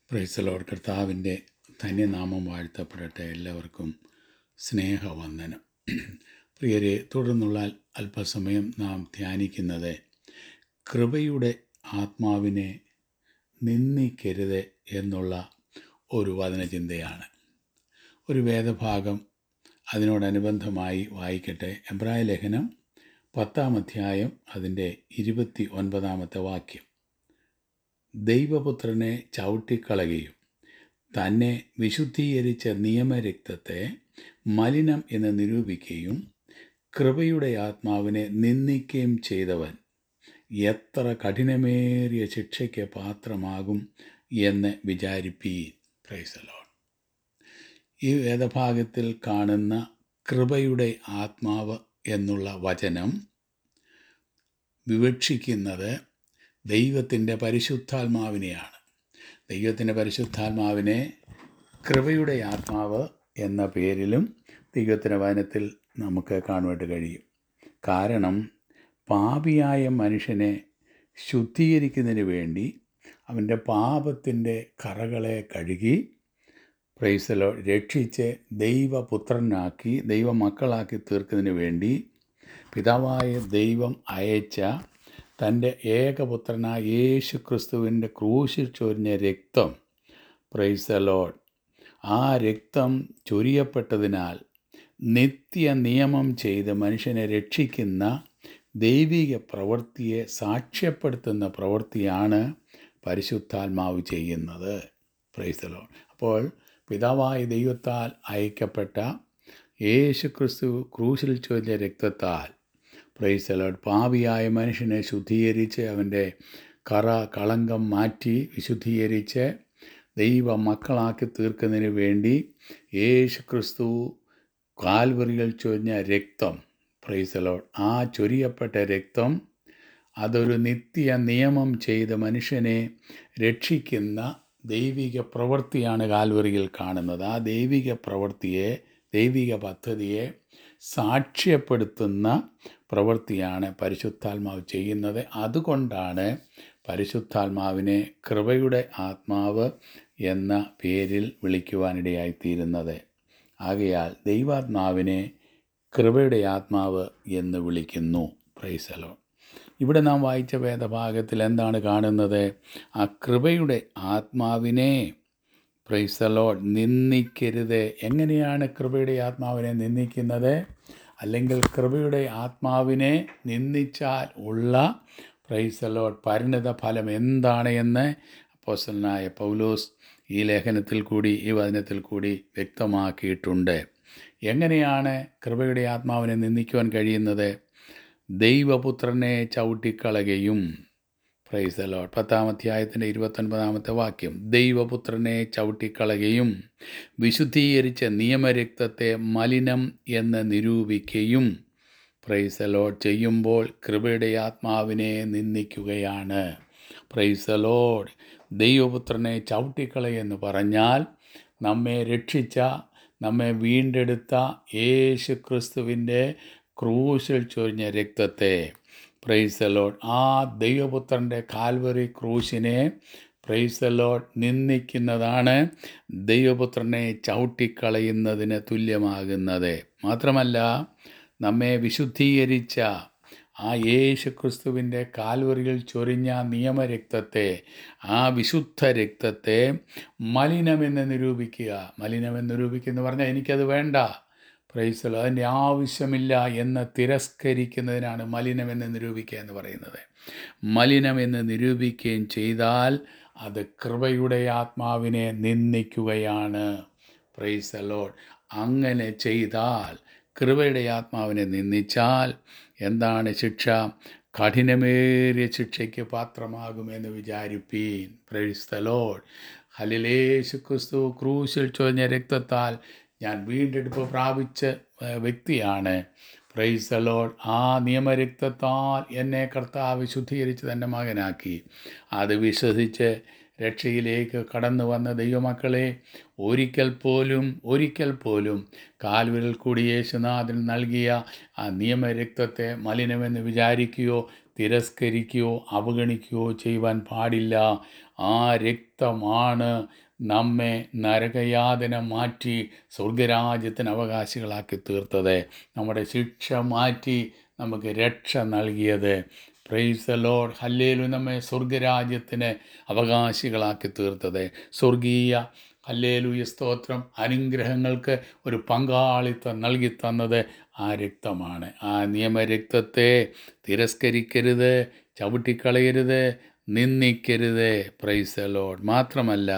പ്രൈസലോട് കർത്താവിൻ്റെ ധന്യനാമം വാഴ്ത്തപ്പെടട്ടെ എല്ലാവർക്കും സ്നേഹവന്ദനം പ്രിയരെ തുടർന്നുള്ള അല്പസമയം നാം ധ്യാനിക്കുന്നത് കൃപയുടെ ആത്മാവിനെ നിന്ദിക്കരുത് എന്നുള്ള ഒരു വചനചിന്തയാണ് ഒരു വേദഭാഗം അതിനോടനുബന്ധമായി വായിക്കട്ടെ എബ്രായ ലേഖനം പത്താം അധ്യായം അതിൻ്റെ ഇരുപത്തി ഒൻപതാമത്തെ വാക്യം ദൈവപുത്രനെ ചവിട്ടിക്കളയുകയും തന്നെ വിശുദ്ധീകരിച്ച നിയമരക്തത്തെ മലിനം എന്ന് നിരൂപിക്കുകയും കൃപയുടെ ആത്മാവിനെ നിന്ദിക്കുകയും ചെയ്തവൻ എത്ര കഠിനമേറിയ ശിക്ഷയ്ക്ക് പാത്രമാകും എന്ന് വിചാരിപ്പീൻ പ്രൈസലോൺ ഈ വേദഭാഗത്തിൽ കാണുന്ന കൃപയുടെ ആത്മാവ് എന്നുള്ള വചനം വിവക്ഷിക്കുന്നത് ദൈവത്തിൻ്റെ പരിശുദ്ധാത്മാവിനെയാണ് ദൈവത്തിൻ്റെ പരിശുദ്ധാത്മാവിനെ കൃപയുടെ ആത്മാവ് എന്ന പേരിലും ദൈവത്തിൻ്റെ വചനത്തിൽ നമുക്ക് കാണുവാനായിട്ട് കഴിയും കാരണം പാപിയായ മനുഷ്യനെ ശുദ്ധീകരിക്കുന്നതിന് വേണ്ടി അവൻ്റെ പാപത്തിൻ്റെ കറകളെ കഴുകി പ്രൈസലോ രക്ഷിച്ച് ദൈവപുത്രനാക്കി ദൈവമക്കളാക്കി തീർക്കുന്നതിന് വേണ്ടി പിതാവായ ദൈവം അയച്ച തൻ്റെ ഏകപുത്രനായ യേശു ക്രിസ്തുവിൻ്റെ ക്രൂശിൽ ചൊരിഞ്ഞ രക്തം പ്രൈസലോഡ് ആ രക്തം ചൊരിയപ്പെട്ടതിനാൽ നിത്യ നിയമം ചെയ്ത് മനുഷ്യനെ രക്ഷിക്കുന്ന ദൈവിക പ്രവൃത്തിയെ സാക്ഷ്യപ്പെടുത്തുന്ന പ്രവൃത്തിയാണ് പരിശുദ്ധാത്മാവ് ചെയ്യുന്നത് പ്രൈസലോ അപ്പോൾ പിതാവായ ദൈവത്താൽ അയക്കപ്പെട്ട യേശു ക്രിസ്തു ക്രൂശിൽ ചൊല്ലിയ രക്തത്താൽ പ്രൈസലോഡ് പാപിയായ മനുഷ്യനെ ശുദ്ധീകരിച്ച് അവൻ്റെ കറ കളങ്കം മാറ്റി വിശുദ്ധീകരിച്ച് ദൈവ മക്കളാക്കി തീർക്കുന്നതിന് വേണ്ടി യേശു ക്രിസ്തു കാൽവറികൾ ചൊരിഞ്ഞ രക്തം പ്രൈസലോഡ് ആ ചൊരിയപ്പെട്ട രക്തം അതൊരു നിത്യ നിയമം ചെയ്ത് മനുഷ്യനെ രക്ഷിക്കുന്ന ദൈവിക പ്രവൃത്തിയാണ് കാൽവറിയിൽ കാണുന്നത് ആ ദൈവിക പ്രവൃത്തിയെ ദൈവിക പദ്ധതിയെ സാക്ഷ്യപ്പെടുത്തുന്ന പ്രവൃത്തിയാണ് പരിശുദ്ധാത്മാവ് ചെയ്യുന്നത് അതുകൊണ്ടാണ് പരിശുദ്ധാത്മാവിനെ കൃപയുടെ ആത്മാവ് എന്ന പേരിൽ വിളിക്കുവാനിടയായിത്തീരുന്നത് ആകയാൽ ദൈവാത്മാവിനെ കൃപയുടെ ആത്മാവ് എന്ന് വിളിക്കുന്നു പ്രൈസലോ ഇവിടെ നാം വായിച്ച വേദഭാഗത്തിൽ എന്താണ് കാണുന്നത് ആ കൃപയുടെ ആത്മാവിനെ പ്രൈസലോ നിന്ദിക്കരുത് എങ്ങനെയാണ് കൃപയുടെ ആത്മാവിനെ നിന്ദിക്കുന്നത് അല്ലെങ്കിൽ കൃപയുടെ ആത്മാവിനെ നിന്ദിച്ചാൽ ഉള്ള പ്രൈസലോ പരിണിത ഫലം എന്താണ് എന്ന് അപ്പോസ്റ്റലനായ പൗലോസ് ഈ ലേഖനത്തിൽ കൂടി ഈ വചനത്തിൽ കൂടി വ്യക്തമാക്കിയിട്ടുണ്ട് എങ്ങനെയാണ് കൃപയുടെ ആത്മാവിനെ നിന്ദിക്കുവാൻ കഴിയുന്നത് ദൈവപുത്രനെ ചവിട്ടിക്കളകയും പ്രൈസ് ലോഡ് പത്താം അധ്യായത്തിൻ്റെ ഇരുപത്തൊൻപതാമത്തെ വാക്യം ദൈവപുത്രനെ ചവിട്ടിക്കളകയും വിശുദ്ധീകരിച്ച നിയമരക്തത്തെ മലിനം എന്ന് നിരൂപിക്കുകയും പ്രൈസ് ലോഡ് ചെയ്യുമ്പോൾ കൃപയുടെ ആത്മാവിനെ നിന്ദിക്കുകയാണ് പ്രൈസ് ലോഡ് ദൈവപുത്രനെ ചവിട്ടിക്കളയെന്ന് പറഞ്ഞാൽ നമ്മെ രക്ഷിച്ച നമ്മെ വീണ്ടെടുത്ത യേശു ക്രിസ്തുവിൻ്റെ ക്രൂശിൽ ചൊരിഞ്ഞ രക്തത്തെ പ്രൈസലോഡ് ആ ദൈവപുത്രൻ്റെ കാൽവറി ക്രൂശിനെ പ്രൈസലോഡ് നിന്ദിക്കുന്നതാണ് ദൈവപുത്രനെ ചവിട്ടിക്കളയുന്നതിന് തുല്യമാകുന്നത് മാത്രമല്ല നമ്മെ വിശുദ്ധീകരിച്ച ആ യേശു ക്രിസ്തുവിൻ്റെ കാൽവറിയിൽ ചൊരിഞ്ഞ നിയമരക്തത്തെ ആ വിശുദ്ധ രക്തത്തെ മലിനമെന്ന് നിരൂപിക്കുക മലിനമെന്ന് നിരൂപിക്കുക എന്ന് പറഞ്ഞാൽ എനിക്കത് വേണ്ട പ്രൈസൽ അതിൻ്റെ ആവശ്യമില്ല എന്ന് തിരസ്കരിക്കുന്നതിനാണ് മലിനമെന്ന് നിരൂപിക്കുക എന്ന് പറയുന്നത് മലിനമെന്ന് നിരൂപിക്കുകയും ചെയ്താൽ അത് കൃപയുടെ ആത്മാവിനെ നിന്ദിക്കുകയാണ് പ്രൈസലോഡ് അങ്ങനെ ചെയ്താൽ കൃപയുടെ ആത്മാവിനെ നിന്ദിച്ചാൽ എന്താണ് ശിക്ഷ കഠിനമേറിയ ശിക്ഷയ്ക്ക് പാത്രമാകുമെന്ന് വിചാരിപ്പീൻ പ്രൈസ്തലോഡ് ഹലിലേശു ക്രിസ്തു ക്രൂശിൽ ചൊഞ്ഞ രക്തത്താൽ ഞാൻ വീണ്ടെടുപ്പ് പ്രാപിച്ച വ്യക്തിയാണ് പ്രൈസ് ലോഡ് ആ നിയമരക്തത്താൽ എന്നെ കർത്താവ് ശുദ്ധീകരിച്ച് തൻ്റെ മകനാക്കി അത് വിശ്വസിച്ച് രക്ഷയിലേക്ക് കടന്നു വന്ന ദൈവമക്കളെ ഒരിക്കൽ പോലും ഒരിക്കൽ പോലും കാൽവിരൽ കൂടി യേശുനാഥൻ നൽകിയ ആ നിയമരക്തത്തെ മലിനമെന്ന് വിചാരിക്കുകയോ തിരസ്കരിക്കുകയോ അവഗണിക്കുകയോ ചെയ്യുവാൻ പാടില്ല ആ രക്തമാണ് നമ്മെ നരകയാതന മാറ്റി സ്വർഗരാജ്യത്തിന് അവകാശികളാക്കി തീർത്തത് നമ്മുടെ ശിക്ഷ മാറ്റി നമുക്ക് രക്ഷ നൽകിയത് പ്രൈസ് ദ ലോഡ് ഹല്ലേലു നമ്മെ സ്വർഗരാജ്യത്തിന് അവകാശികളാക്കി തീർത്തത് സ്വർഗീയ ഹല്ലേലൂയ സ്തോത്രം അനുഗ്രഹങ്ങൾക്ക് ഒരു പങ്കാളിത്തം നൽകി തന്നത് ആ രക്തമാണ് ആ നിയമരക്തത്തെ തിരസ്കരിക്കരുത് ചവിട്ടിക്കളയരുത് നിന്ദിക്കരുത് പ്രൈസ് ദ ലോഡ് മാത്രമല്ല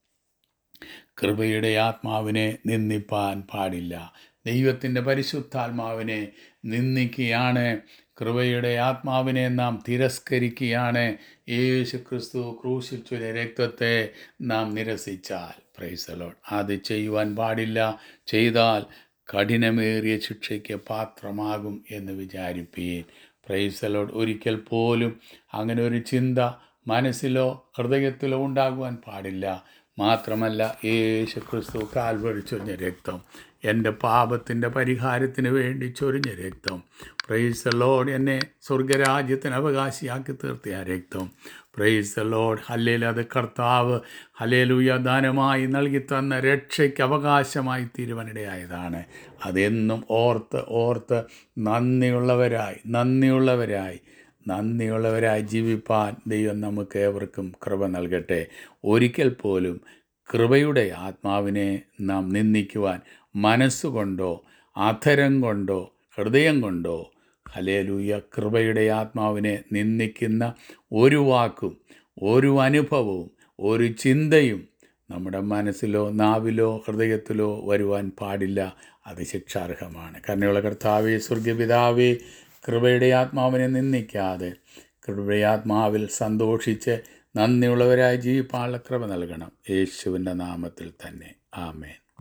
കൃപയുടെ ആത്മാവിനെ നിന്ദിപ്പാൻ പാടില്ല ദൈവത്തിൻ്റെ പരിശുദ്ധാത്മാവിനെ നിന്ദിക്കുകയാണ് കൃപയുടെ ആത്മാവിനെ നാം തിരസ്കരിക്കുകയാണ് യേശു ക്രിസ്തു ക്രൂശിച്ചുര രക്തത്തെ നാം നിരസിച്ചാൽ പ്രൈസലോൺ അത് ചെയ്യുവാൻ പാടില്ല ചെയ്താൽ കഠിനമേറിയ ശിക്ഷയ്ക്ക് പാത്രമാകും എന്ന് വിചാരിപ്പീൻ പ്രൈസലോഡ് ഒരിക്കൽ പോലും അങ്ങനെ ഒരു ചിന്ത മനസ്സിലോ ഹൃദയത്തിലോ ഉണ്ടാകുവാൻ പാടില്ല മാത്രമല്ല യേശു ക്രിസ്തു കാൽവഴി ചൊരിഞ്ഞ രക്തം എൻ്റെ പാപത്തിൻ്റെ പരിഹാരത്തിന് വേണ്ടി ചൊരിഞ്ഞ രക്തം പ്രൈസ് ലോഡ് എന്നെ സ്വർഗരാജ്യത്തിന് അവകാശിയാക്കി തീർത്തിയ ആ രക്തം പ്രൈസ് ലോഡ് ഹല്ലേൽ അത് കർത്താവ് ഹല്ലേലൂയ ദാനമായി നൽകി തന്ന രക്ഷയ്ക്ക് അവകാശമായി തീരുവാനിടയായതാണ് അതെന്നും ഓർത്ത് ഓർത്ത് നന്ദിയുള്ളവരായി നന്ദിയുള്ളവരായി നന്ദിയുള്ളവരായി ജീവിപ്പാൻ ദൈവം നമുക്ക് ഏവർക്കും കൃപ നൽകട്ടെ ഒരിക്കൽ പോലും കൃപയുടെ ആത്മാവിനെ നാം നിന്ദിക്കുവാൻ മനസ്സുകൊണ്ടോ അധരം കൊണ്ടോ ഹൃദയം കൊണ്ടോ ഹലേലൂയ കൃപയുടെ ആത്മാവിനെ നിന്ദിക്കുന്ന ഒരു വാക്കും ഒരു അനുഭവവും ഒരു ചിന്തയും നമ്മുടെ മനസ്സിലോ നാവിലോ ഹൃദയത്തിലോ വരുവാൻ പാടില്ല അത് ശിക്ഷാർഹമാണ് കരുണയുള്ള കർത്താവേ സ്വർഗപിതാവേ കൃപയുടെ ആത്മാവിനെ നിന്ദിക്കാതെ കൃപയുടെ ആത്മാവിൽ സന്തോഷിച്ച് നന്ദിയുള്ളവരായി ജീവിപ്പാനുള്ള കൃപ നൽകണം യേശുവിൻ്റെ നാമത്തിൽ തന്നെ ആമേൻ